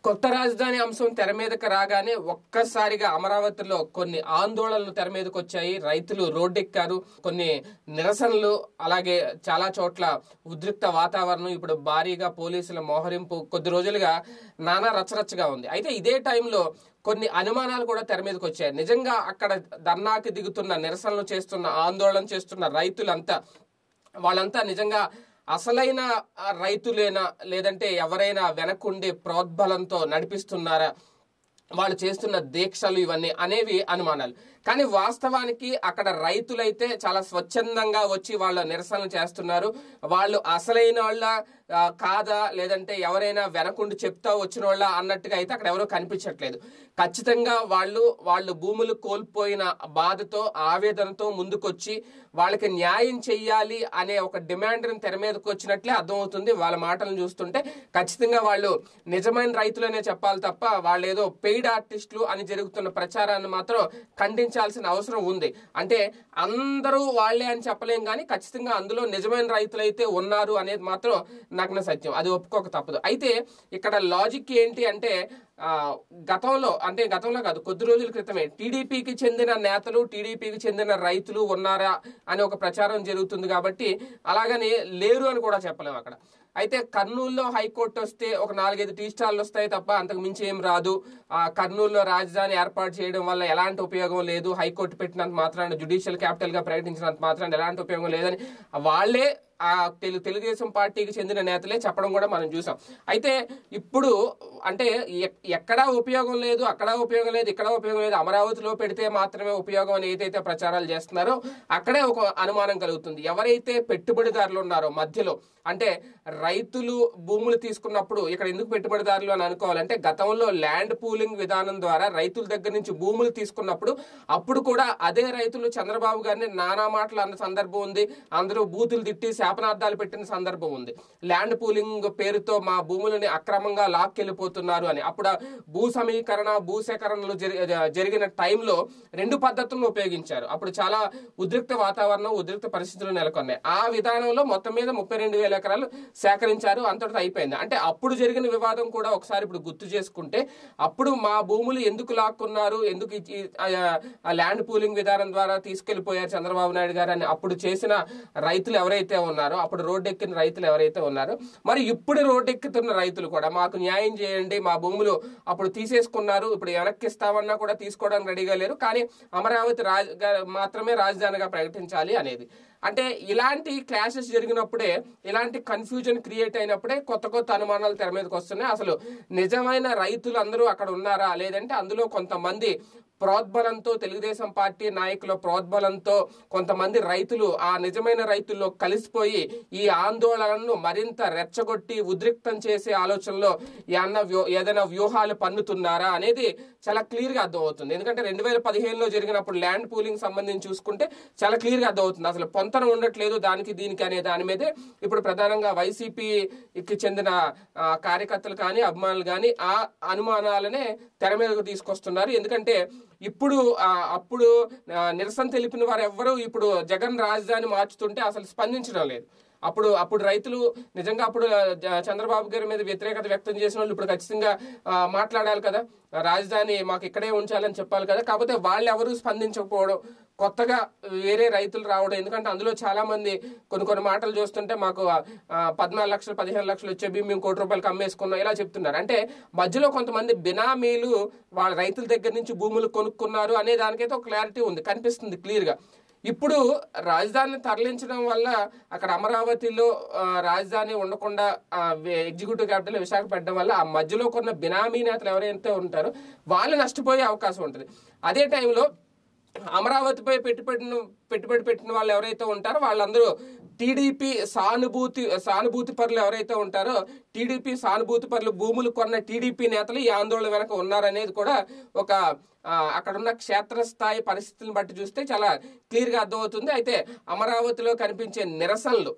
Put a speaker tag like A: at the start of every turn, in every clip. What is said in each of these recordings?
A: కొత్త రాజధాని అంశం తెర మీదకి రాగానే ఒక్కసారిగా అమరావతిలో కొన్ని ఆందోళనలు తెర మీదకి వచ్చాయి రైతులు రోడ్డెక్కారు కొన్ని నిరసనలు అలాగే చాలా చోట్ల ఉద్రిక్త వాతావరణం ఇప్పుడు భారీగా పోలీసుల మోహరింపు కొద్ది రోజులుగా నానా రచరచ్చగా ఉంది అయితే ఇదే టైంలో కొన్ని అనుమానాలు కూడా తెర మీదకి వచ్చాయి నిజంగా అక్కడ ధర్నాకి దిగుతున్న నిరసనలు చేస్తున్న ఆందోళన చేస్తున్న రైతులంతా వాళ్ళంతా నిజంగా అసలైన ఆ, రైతులేనా లేదంటే ఎవరైనా వెనకుండి ప్రోద్బలంతో నడిపిస్తున్నారా వాళ్ళు చేస్తున్న దీక్షలు ఇవన్నీ అనేవి అనుమానాలు కానీ వాస్తవానికి అక్కడ రైతులైతే చాలా స్వచ్ఛందంగా వచ్చి వాళ్ళ నిరసనలు చేస్తున్నారు వాళ్ళు అసలైన వాళ్ళ ఆ, కాదా లేదంటే ఎవరైనా వెనకుండి చెప్తా వచ్చిన వాళ్ళ అన్నట్టుగా అయితే అక్కడ ఎవరో కనిపించట్లేదు ఖచ్చితంగా వాళ్ళు వాళ్ళు భూములు కోల్పోయిన బాధతో ఆవేదనతో ముందుకొచ్చి వాళ్ళకి న్యాయం చెయ్యాలి అనే ఒక డిమాండ్ని తెర మీదకి వచ్చినట్లే అర్థమవుతుంది వాళ్ళ మాటలను చూస్తుంటే ఖచ్చితంగా వాళ్ళు నిజమైన రైతులనే చెప్పాలి తప్ప వాళ్ళు ఏదో పెయిడ్ ఆర్టిస్టులు అని జరుగుతున్న ప్రచారాన్ని మాత్రం ఖండించాల్సిన అవసరం ఉంది అంటే అందరూ వాళ్ళే అని చెప్పలేం కానీ ఖచ్చితంగా అందులో నిజమైన రైతులైతే ఉన్నారు అనేది మాత్రం నగ్న సత్యం అది ఒప్పుకోక తప్పదు అయితే ఇక్కడ లాజిక్ ఏంటి అంటే ఆ, గతంలో అంటే గతంలో కాదు కొద్ది రోజుల క్రితమే టీడీపీకి చెందిన నేతలు టీడీపీకి చెందిన రైతులు ఉన్నారా అని ఒక ప్రచారం జరుగుతుంది కాబట్టి అలాగని లేరు అని కూడా చెప్పలేము అక్కడ అయితే కర్నూలులో హైకోర్టు వస్తే ఒక నాలుగైదు టీ స్టాల్లు వస్తాయి తప్ప అంతకు మించి ఏం రాదు ఆ కర్నూలులో రాజధాని ఏర్పాటు చేయడం వల్ల ఎలాంటి ఉపయోగం లేదు హైకోర్టు పెట్టినంత మాత్రాన జుడిషియల్ క్యాపిటల్ గా ప్రకటించినంత మాత్రాన ఎలాంటి ఉపయోగం లేదని వాళ్ళే ఆ తెలు తెలుగుదేశం పార్టీకి చెందిన నేతలే చెప్పడం కూడా మనం చూసాం అయితే ఇప్పుడు అంటే ఎక్- ఎక్కడా ఉపయోగం లేదు అక్కడ ఉపయోగం లేదు ఇక్కడ ఉపయోగం లేదు అమరావతిలో పెడితే మాత్రమే ఉపయోగం అని ఏదైతే ప్రచారాలు చేస్తున్నారో అక్కడే ఒక అనుమానం కలుగుతుంది ఎవరైతే పెట్టుబడిదారులు ఉన్నారో మధ్యలో అంటే రైతులు భూములు తీసుకున్నప్పుడు ఇక్కడ ఎందుకు పెట్టుబడిదారులు అని అనుకోవాలంటే గతంలో ల్యాండ్ పూలింగ్ విధానం ద్వారా రైతుల దగ్గర నుంచి భూములు తీసుకున్నప్పుడు అప్పుడు కూడా అదే రైతులు చంద్రబాబు గారిని నానా మాటలు అన్న సందర్భం ఉంది అందరూ బూతులు తిట్టి శాపనార్థాలు పెట్టిన సందర్భం ఉంది ల్యాండ్ పూలింగ్ పేరుతో మా భూములని అక్రమంగా లాక్కెళ్ళిపోతున్నారు అని అప్పుడు ఆ భూ సమీకరణ భూసేకరణలు జరి- జరిగిన టైంలో రెండు పద్ధతులను ఉపయోగించారు అప్పుడు చాలా ఉద్రిక్త వాతావరణం ఉద్రిక్త పరిస్థితులు నెలకొన్నాయి ఆ విధానంలో మొత్తం మీద ముప్పై రెండు వేల ఎకరాలు సేకరించారు అంతటితో అయిపోయింది అంటే అప్పుడు జరిగిన వివాదం కూడా ఒకసారి ఇప్పుడు గుర్తు చేసుకుంటే అప్పుడు మా భూములు ఎందుకు లాక్కున్నారు ఎందుకు ఇచ్చి- ఆ, ఆ ల్యాండ్ పూలింగ్ విధానం ద్వారా తీసుకెళ్లిపోయారు చంద్రబాబు నాయుడు గారు అని అప్పుడు చేసిన రైతులు ఎవరైతే ఉన్నారో అప్పుడు రోడ్డు ఎక్కిన రైతులు ఎవరైతే ఉన్నారో మరి ఇప్పుడు రోడ్డు ఎక్కుతున్న రైతులు కూడా మాకు న్యాయం చేయండి మా భూములు అప్పుడు తీసేసుకున్నారు ఇప్పుడు వెనక్కి ఇస్తామన్నా కూడా తీసుకోవడానికి రెడీగా లేరు కానీ అమరావతి రాజ గా- మాత్రమే రాజధానిగా ప్రకటించాలి అనేది అంటే ఇలాంటి క్లాషెస్ జరిగినప్పుడే ఇలాంటి కన్ఫ్యూజన్ క్రియేట్ అయినప్పుడే కొత్త కొత్త అనుమానాలు తెర మీదకి వస్తున్నాయి అసలు నిజమైన రైతులు అందరూ అక్కడ ఉన్నారా లేదంటే అందులో కొంతమంది ప్రోద్బలంతో తెలుగుదేశం పార్టీ నాయకుల ప్రోద్బలంతో కొంతమంది రైతులు ఆ నిజమైన రైతుల్లో కలిసిపోయి ఈ ఆందోళనను మరింత రెచ్చగొట్టి ఉద్రిక్తం చేసే ఆలోచనలో ఏమన్నా వ్యూ- ఏదైనా వ్యూహాలు పన్నుతున్నారా అనేది చాలా క్లియర్ గా అర్థమవుతుంది ఎందుకంటే రెండు వేల పదిహేనులో జరిగినప్పుడు ల్యాండ్ పూలింగ్ సంబంధించి చూసుకుంటే చాలా క్లియర్ గా అర్థమవుతుంది అసలు పొంతన ఉండట్లేదు దానికి దీనికి అనే దాని మీదే ఇప్పుడు ప్రధానంగా వైసీపీకి చెందిన ఆ, కార్యకర్తలు కానీ అభిమానులు కానీ ఆ అనుమానాలనే తెర మీదకు తీసుకొస్తున్నారు ఎందుకంటే ఇప్పుడు ఆ, అప్పుడు ఆ, నిరసన తెలిపిన వారు ఎవ్వరూ ఇప్పుడు జగన్ రాజధాని మార్చుతుంటే అసలు స్పందించడం లేదు అప్పుడు అప్పుడు రైతులు నిజంగా అప్పుడు ఆ, జ- చంద్రబాబు గారి మీద వ్యతిరేకత వ్యక్తం చేసిన వాళ్ళు ఇప్పుడు ఖచ్చితంగా ఆ, మాట్లాడాలి కదా రాజధాని మాకు ఇక్కడే ఉంచాలని చెప్పాలి కదా కాకపోతే వాళ్ళు ఎవరు స్పందించకపోవడం కొత్తగా వేరే రైతులు రావడం ఎందుకంటే అందులో చాలా మంది కొన్ని కొన్ని మాటలు చూస్తుంటే మాకు ఆ, పద్నాలుగు లక్షలు పదిహేను లక్షలు వచ్చే బియ్యం మేము కోటి రూపాయలకు అమ్మేసుకున్నాం ఇలా చెప్తున్నారు అంటే మధ్యలో కొంతమంది బినామీలు వాళ్ళ రైతుల దగ్గర నుంచి భూములు కొనుక్కున్నారు అనే దానికైతే ఒక క్లారిటీ ఉంది కనిపిస్తుంది క్లియర్ గా ఇప్పుడు రాజధానిని తరలించడం వల్ల అక్కడ అమరావతిలో ఆ, రాజధాని ఉండకుండా ఎగ్జిక్యూటివ్ క్యాపిటల్ విశాఖపట్నం వల్ల ఆ మధ్యలో కొన్న బినామీ నేతలు ఎవరైతే ఉంటారో వాళ్ళు నష్టపోయే అవకాశం ఉంటుంది అదే టైంలో అమరావతిపై పెట్టుబడిన పెట్టుబడి పెట్టిన వాళ్ళు ఎవరైతే ఉంటారో వాళ్ళందరూ టీడీపీ సానుభూతి సానుభూతి పరులు ఎవరైతే ఉంటారో టీడీపీ సానుభూతి పరులు భూములు కొన్న టీడీపీ నేతలు ఈ ఆందోళన వెనక ఉన్నారనేది కూడా ఒక ఆ, అక్కడున్న క్షేత్రస్థాయి పరిస్థితులను బట్టి చూస్తే చాలా క్లియర్గా అర్థమవుతుంది అయితే అమరావతిలో కనిపించే నిరసనలు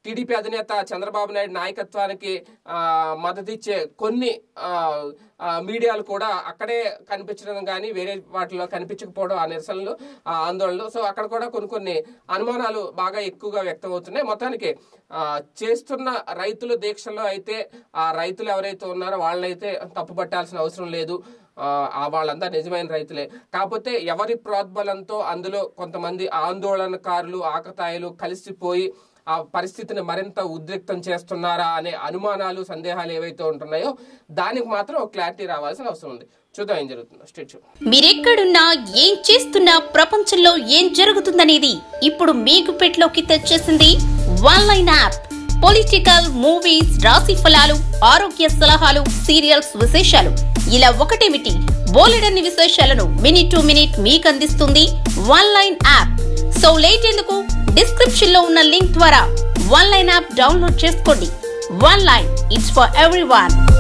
A: టీడీపీ అధినేత చంద్రబాబు నాయుడు నాయకత్వానికి ఆ, మద్దతిచ్చే కొన్ని ఆ, ఆ, మీడియాలు కూడా అక్కడే కనిపించడం కానీ వేరే వాటిలో కనిపించకపోవడం ఆ నిరసనలు ఆ ఆందోళనలు సో అక్కడ కూడా కొన్ని కొన్ని అనుమానాలు బాగా ఎక్కువగా వ్యక్తం అవుతున్నాయి మొత్తానికి ఆ, చేస్తున్న రైతుల దీక్షల్లో అయితే ఆ రైతులు ఎవరైతే ఉన్నారో వాళ్ళైతే తప్పుపట్టాల్సిన అవసరం లేదు ఆ, ఆ వాళ్ళంతా నిజమైన రైతులే కాకపోతే ఎవరి ప్రోద్బలంతో అందులో కొంతమంది ఆందోళనకారులు ఆకతాయిలు కలిసిపోయి ఆ పరిస్థితిని మరింత ఉద్రిక్తం చేస్తున్నారా అనే అనుమానాలు సందేహాలు ఏవైతే ఉంటున్నాయో దానికి మాత్రం ఒక క్లారిటీ రావాల్సిన అవసరం ఉంది చూద్దాం ఏం జరుగుతుందో స్టేట్
B: మీరెక్కడున్నా ఏం చేస్తున్నా ప్రపంచంలో ఏం జరుగుతుందనేది ఇప్పుడు మీకు పెట్లోకి తెచ్చేసింది one line app political movies రాశి ఫలాలు ఆరోగ్య సలహాలు సీరియల్స్ విశేషాలు ఇలా ఒకటేమిటి బోలెడన్ని విశేషాలను మినిట్ టు మినిట్ మీకు అందిస్తుంది one line app so late ఎందుకు డిస్క్రిప్షన్ లో ఉన్న లింక్ ద్వారా వన్ లైన్ యాప్ డౌన్లోడ్ చేసుకోండి one line it's for every